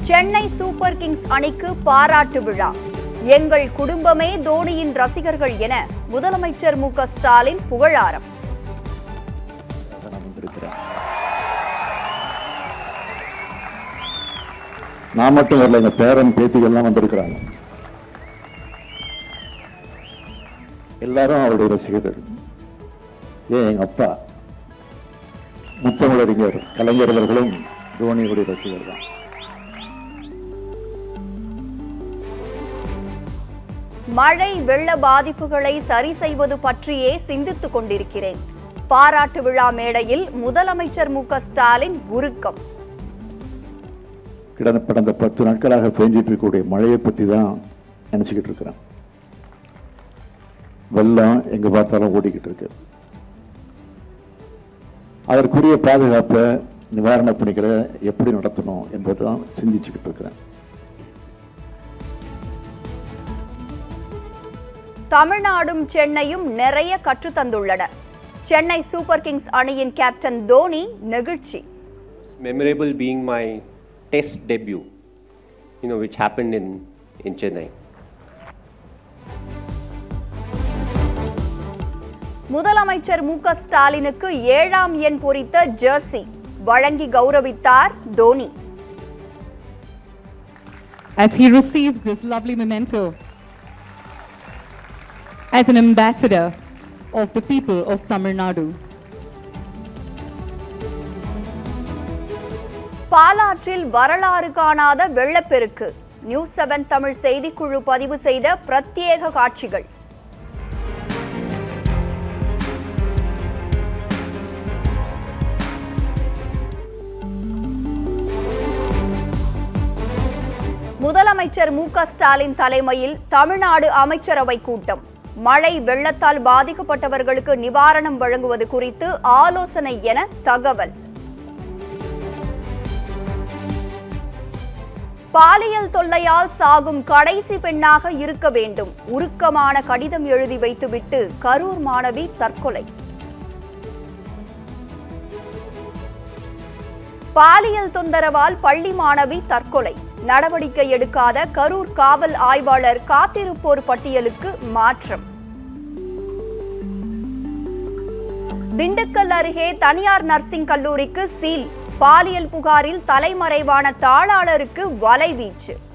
Chennai Super Kings அணிக்கு பாராட்டு விழா எங்கள் குடும்பமே தோனியின் ரசிகர்கள் என முதலமைச்சர் மு க ஸ்டாலின் புகழாரம் நான் வந்திருக்கிறேன் நான் மட்டும் வரல எங்க பேரன் பேத்திகள்லாம் வந்திருக்கிறாங்க எல்லாரும் அவருடைய ரசிகர்கள் ஏன் எங்க அப்பா முத்தமிழறிஞர் கலைஞர் அவர்களும் தோனியுடைய ரசிகர் தான் மழை வெள்ள பாதிப்புகளை சரி செய்வது பற்றியே சிந்தித்துக் கொண்டிருக்கிறேன் பாராட்டு விழா மேடையில் முதலமைச்சர் மு க ஸ்டாலின் உருக்கம் கிடந்த கடந்த பத்து நாட்களாக பெஞ்சிட்டு இருக்கக்கூடிய மழையை பற்றி தான் நினச்சிக்கிட்டு இருக்கிறேன் வெள்ளம் எங்க பார்த்தாலும் ஓடிக்கிட்டு இருக்கு அதற்குரிய பாதுகாப்பை நிவாரணப் பணிகளை எப்படி நடத்தணும் என்பதுதான் சிந்திச்சுக்கிட்டு இருக்கிறேன் தமிழ்நாடும் சென்னையும் நிறைய கற்றுத்தந்துள்ளன சென்னை சூப்பர் கிங்ஸ் அணியின் கேப்டன் தோனி நெகிழ்ச்சி memorable being my test debut, you know, which happened in, in Chennai. முதலமைச்சர் மு க ஸ்டாலினுக்கு ஏழாம் எண் பொறித்த ஜெர்சி வழங்கி கௌரவித்தார் Dhoni as he receives this lovely memento as an ambassador of the people of Tamil Nadu. பாலாற்றில் வரலாறு காணாத வெள்ளப்பெருக்கு நியூஸ் செவன் தமிழ் செய்திக்குழு பதிவு செய்த பிரத்யேக காட்சிகள் முதலமைச்சர் மு க ஸ்டாலின் தலைமையில் தமிழ்நாடு அமைச்சரவை கூட்டம் மழை வெள்ளத்தால் பாதிக்கப்பட்டவர்களுக்கு நிவாரணம் வழங்குவது குறித்து ஆலோசனை என தகவல் பாலியல் தொல்லையால் சாகும் கடைசி பெண்ணாக இருக்க வேண்டும் உருக்கமான கடிதம் எழுதி வைத்துவிட்டு கரூர் மாணவி தற்கொலை பாலியல் தொந்தரவால் பள்ளி மாணவி தற்கொலை நடவடிக்கை எடுக்காத கரூர் காவல் ஆய்வாளர் காத்திருப்போர் பட்டியலுக்கு மாற்றம் திண்டுக்கல் அருகே தனியார் நர்சிங் கல்லூரிக்கு சீல் பாலியல் புகாரில் தலைமறைவான தாளாளருக்கு வலைவீச்சு